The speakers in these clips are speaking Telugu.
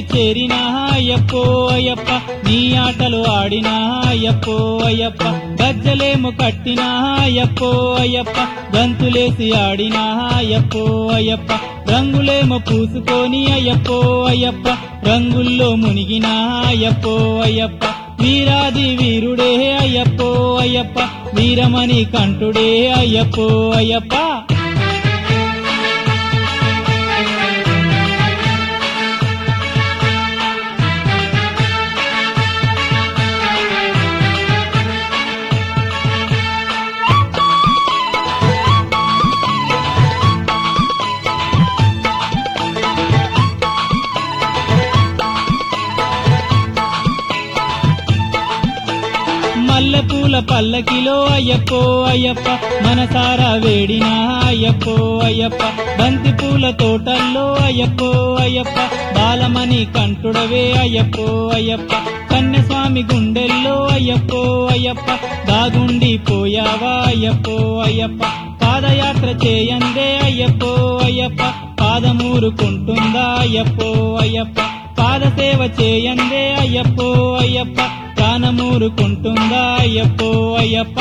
చేరినా అయ్యప్పో అయ్యప్ప నీ ఆటలు ఆడినా అయ్యప్పో అయ్యప్ప గజ్జలేమో కట్టినా అయ్యప్పో అయ్యప్ప గంతులేసి ఆడినా అయ్యప్పో అయ్యప్ప రంగులేమో పూసుకొని అయ్యప్పో అయ్యప్ప రంగుల్లో మునిగినా అయ్యప్పో అయ్యప్ప వీరాది వీరుడే అయ్యప్పో అయ్యప్ప వీరమణి కంఠుడే అయ్యప్పో అయ్యప్ప మల్లెపూల పల్లకిలో అయ్యప్పో అయ్యప్ప మనసారా వేడినా అయ్యప్పో అయ్యప్ప బంతి పూల తోటల్లో అయ్యప్పో అయ్యప్ప బాలమణి కంఠుడవే అయ్యప్పో అయ్యప్ప కన్యస్వామి గుండెల్లో అయ్యప్పో అయ్యప్ప దాగుండి పోయావా అయ్యప్పో అయ్యప్ప పాదయాత్ర చేయందే అయ్యప్పో అయ్యప్ప పాదమూరుకుంటుందా అయ్యప్పో అయ్యప్ప పాదసేవ చేయందే అయ్యప్పో అయ్యప్ప ప్రాణమూరుకుంటుందా అయ్యప్పో అయ్యప్ప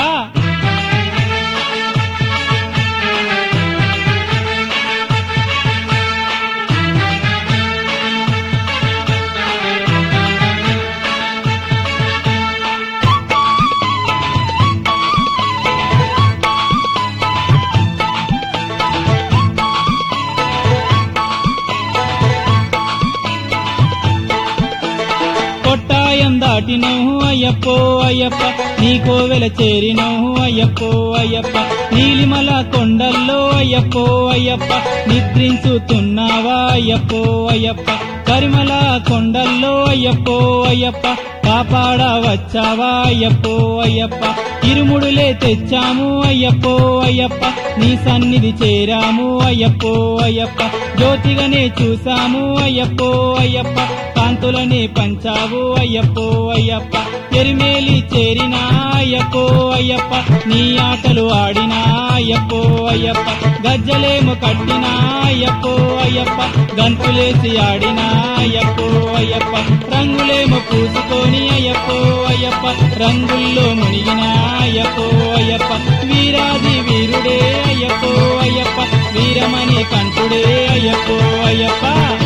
కొట్టాయం దాటినవు అయ్యప్పో అయ్యప్ప నీ కోవెల చేరినవు అయ్యప్పో అయ్యప్ప నీలిమల కొండల్లో అయ్యప్పో అయ్యప్ప నిద్రించుతున్నావా అయ్యప్పో అయ్యప్ప కరిమల కొండల్లో అయ్యప్పో అయ్యప్ప కాపాడ వచ్చావా అయ్యప్పో అయ్యప్ప ఇరుముడులే తెచ్చాము అయ్యప్పో అయ్యప్ప నీ సన్నిధి చేరాము అయ్యప్పో అయ్యప్ప జ్యోతిగానే చూసాము అయ్యప్పో అయ్యప్ప కాంతులనే పంచావు అయ్యప్పో అయ్యప్ప ఎరిమేలి చేరినా అయ్యప్పో అయ్యప్ప నీ ఆటలు ఆడినా అయ్యప్పో అయ్యప్ప గజ్జలేమో కట్టినా అయ్యప్పో అయ్యప్ప గంతులేసి ఆడినా అయ్యప్పో అయ్యప్ప రంగులేమో పూసుకొని అయ్యప్పో అయ్యప్ప రంగుల్లో మునిగినా అయ్యప్పో అయ్యప్ప వీరాది వీరుడే అయ్యప్పో అయ్యప్ప వీరమణి కంఠుడే అయ్యప్పో అయ్యప్ప